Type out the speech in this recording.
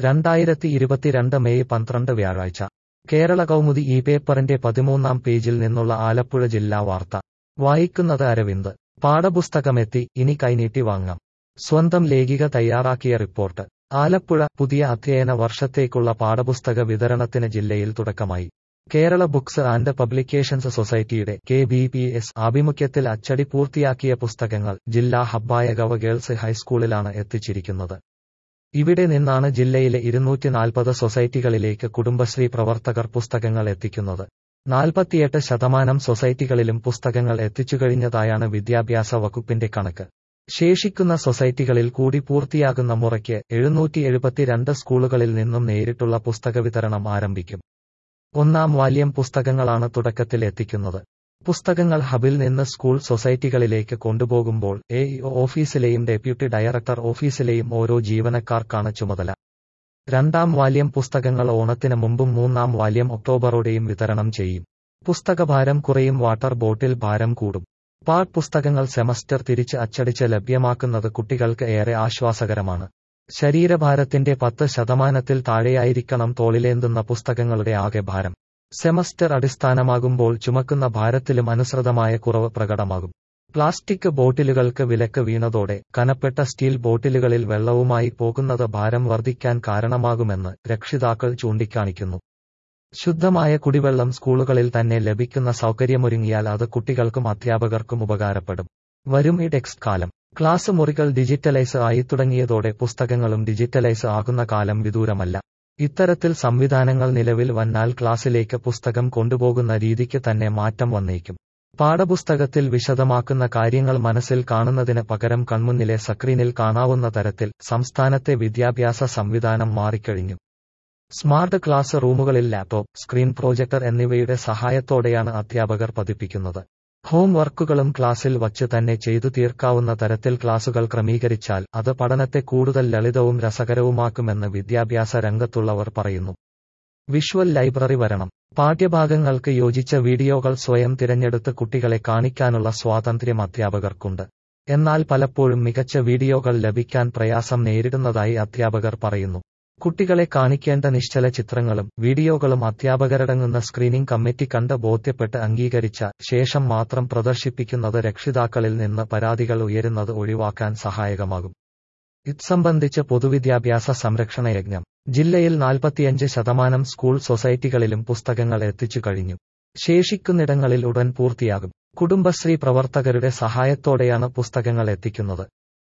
രണ്ടായിരത്തി ഇരുപത്തിരണ്ട് മെയ് പന്ത്രണ്ട് വ്യാഴാഴ്ച കേരള കൗമുദി ഈ പേപ്പറിന്റെ പതിമൂന്നാം പേജിൽ നിന്നുള്ള ആലപ്പുഴ ജില്ലാ വാർത്ത വായിക്കുന്നത് അരവിന്ദ് പാഠപുസ്തകമെത്തി ഇനി കൈനീട്ടി വാങ്ങാം സ്വന്തം ലേഖിക തയ്യാറാക്കിയ റിപ്പോർട്ട് ആലപ്പുഴ പുതിയ അധ്യയന വർഷത്തേക്കുള്ള പാഠപുസ്തക വിതരണത്തിന് ജില്ലയിൽ തുടക്കമായി കേരള ബുക്സ് ആൻഡ് പബ്ലിക്കേഷൻസ് സൊസൈറ്റിയുടെ കെ ബി പി എസ് ആഭിമുഖ്യത്തിൽ അച്ചടി പൂർത്തിയാക്കിയ പുസ്തകങ്ങൾ ജില്ലാ ഹബ്ബായ ഗവ ഗേൾസ് ഹൈസ്കൂളിലാണ് എത്തിച്ചിരിക്കുന്നത് ഇവിടെ നിന്നാണ് ജില്ലയിലെ ഇരുന്നൂറ്റി നാൽപ്പത് സൊസൈറ്റികളിലേക്ക് കുടുംബശ്രീ പ്രവർത്തകർ പുസ്തകങ്ങൾ എത്തിക്കുന്നത് നാൽപ്പത്തിയെട്ട് ശതമാനം സൊസൈറ്റികളിലും പുസ്തകങ്ങൾ എത്തിച്ചുകഴിഞ്ഞതായാണ് വിദ്യാഭ്യാസ വകുപ്പിന്റെ കണക്ക് ശേഷിക്കുന്ന സൊസൈറ്റികളിൽ കൂടി പൂർത്തിയാകുന്ന മുറയ്ക്ക് എഴുന്നൂറ്റി എഴുപത്തിരണ്ട് സ്കൂളുകളിൽ നിന്നും നേരിട്ടുള്ള പുസ്തക വിതരണം ആരംഭിക്കും ഒന്നാം വാല്യം പുസ്തകങ്ങളാണ് തുടക്കത്തിൽ എത്തിക്കുന്നത് പുസ്തകങ്ങൾ ഹബിൽ നിന്ന് സ്കൂൾ സൊസൈറ്റികളിലേക്ക് കൊണ്ടുപോകുമ്പോൾ എ ഓഫീസിലെയും ഡെപ്യൂട്ടി ഡയറക്ടർ ഓഫീസിലെയും ഓരോ ജീവനക്കാർക്കാണ് ചുമതല രണ്ടാം വാല്യം പുസ്തകങ്ങൾ ഓണത്തിന് മുമ്പും മൂന്നാം വാല്യം ഒക്ടോബറോടെയും വിതരണം ചെയ്യും പുസ്തകഭാരം കുറയും വാട്ടർ ബോട്ടിൽ ഭാരം കൂടും പാഠ് പുസ്തകങ്ങൾ സെമസ്റ്റർ തിരിച്ച് അച്ചടിച്ച് ലഭ്യമാക്കുന്നത് കുട്ടികൾക്ക് ഏറെ ആശ്വാസകരമാണ് ശരീരഭാരത്തിന്റെ പത്ത് ശതമാനത്തിൽ താഴെയായിരിക്കണം തോളിലേന്തുന്ന പുസ്തകങ്ങളുടെ ആകെ ഭാരം സെമസ്റ്റർ അടിസ്ഥാനമാകുമ്പോൾ ചുമക്കുന്ന ഭാരത്തിലും അനുസൃതമായ കുറവ് പ്രകടമാകും പ്ലാസ്റ്റിക് ബോട്ടിലുകൾക്ക് വിലക്ക് വീണതോടെ കനപ്പെട്ട സ്റ്റീൽ ബോട്ടിലുകളിൽ വെള്ളവുമായി പോകുന്നത് ഭാരം വർദ്ധിക്കാൻ കാരണമാകുമെന്ന് രക്ഷിതാക്കൾ ചൂണ്ടിക്കാണിക്കുന്നു ശുദ്ധമായ കുടിവെള്ളം സ്കൂളുകളിൽ തന്നെ ലഭിക്കുന്ന സൗകര്യമൊരുങ്ങിയാൽ അത് കുട്ടികൾക്കും അധ്യാപകർക്കും ഉപകാരപ്പെടും വരും ഈ ടെക്സ്റ്റ് കാലം ക്ലാസ് മുറികൾ ഡിജിറ്റലൈസ് ആയി തുടങ്ങിയതോടെ പുസ്തകങ്ങളും ഡിജിറ്റലൈസ് ആകുന്ന കാലം വിദൂരമല്ല ഇത്തരത്തിൽ സംവിധാനങ്ങൾ നിലവിൽ വന്നാൽ ക്ലാസ്സിലേക്ക് പുസ്തകം കൊണ്ടുപോകുന്ന രീതിക്ക് തന്നെ മാറ്റം വന്നേക്കും പാഠപുസ്തകത്തിൽ വിശദമാക്കുന്ന കാര്യങ്ങൾ മനസ്സിൽ കാണുന്നതിന് പകരം കൺമുന്നിലെ സ്ക്രീനിൽ കാണാവുന്ന തരത്തിൽ സംസ്ഥാനത്തെ വിദ്യാഭ്യാസ സംവിധാനം മാറിക്കഴിഞ്ഞു സ്മാർട്ട് ക്ലാസ് റൂമുകളിൽ ലാപ്ടോപ്പ് സ്ക്രീൻ പ്രോജക്ടർ എന്നിവയുടെ സഹായത്തോടെയാണ് അധ്യാപകർ പതിപ്പിക്കുന്നത് ഹോം വർക്കുകളും ക്ലാസ്സിൽ വച്ച് തന്നെ ചെയ്തു തീർക്കാവുന്ന തരത്തിൽ ക്ലാസുകൾ ക്രമീകരിച്ചാൽ അത് പഠനത്തെ കൂടുതൽ ലളിതവും രസകരവുമാക്കുമെന്ന് വിദ്യാഭ്യാസ രംഗത്തുള്ളവർ പറയുന്നു വിഷ്വൽ ലൈബ്രറി വരണം പാഠ്യഭാഗങ്ങൾക്ക് യോജിച്ച വീഡിയോകൾ സ്വയം തിരഞ്ഞെടുത്ത് കുട്ടികളെ കാണിക്കാനുള്ള സ്വാതന്ത്ര്യം അധ്യാപകർക്കുണ്ട് എന്നാൽ പലപ്പോഴും മികച്ച വീഡിയോകൾ ലഭിക്കാൻ പ്രയാസം നേരിടുന്നതായി അധ്യാപകർ പറയുന്നു കുട്ടികളെ കാണിക്കേണ്ട നിശ്ചല ചിത്രങ്ങളും വീഡിയോകളും അധ്യാപകരടങ്ങുന്ന സ്ക്രീനിംഗ് കമ്മിറ്റി കണ്ട് ബോധ്യപ്പെട്ട് അംഗീകരിച്ച ശേഷം മാത്രം പ്രദർശിപ്പിക്കുന്നത് രക്ഷിതാക്കളിൽ നിന്ന് പരാതികൾ ഉയരുന്നത് ഒഴിവാക്കാൻ സഹായകമാകും ഇത് സംബന്ധിച്ച് പൊതുവിദ്യാഭ്യാസ സംരക്ഷണ യജ്ഞം ജില്ലയിൽ നാൽപ്പത്തിയഞ്ച് ശതമാനം സ്കൂൾ സൊസൈറ്റികളിലും പുസ്തകങ്ങൾ എത്തിച്ചു കഴിഞ്ഞു ശേഷിക്കുന്നിടങ്ങളിൽ ഉടൻ പൂർത്തിയാകും കുടുംബശ്രീ പ്രവർത്തകരുടെ സഹായത്തോടെയാണ് പുസ്തകങ്ങൾ എത്തിക്കുന്നത്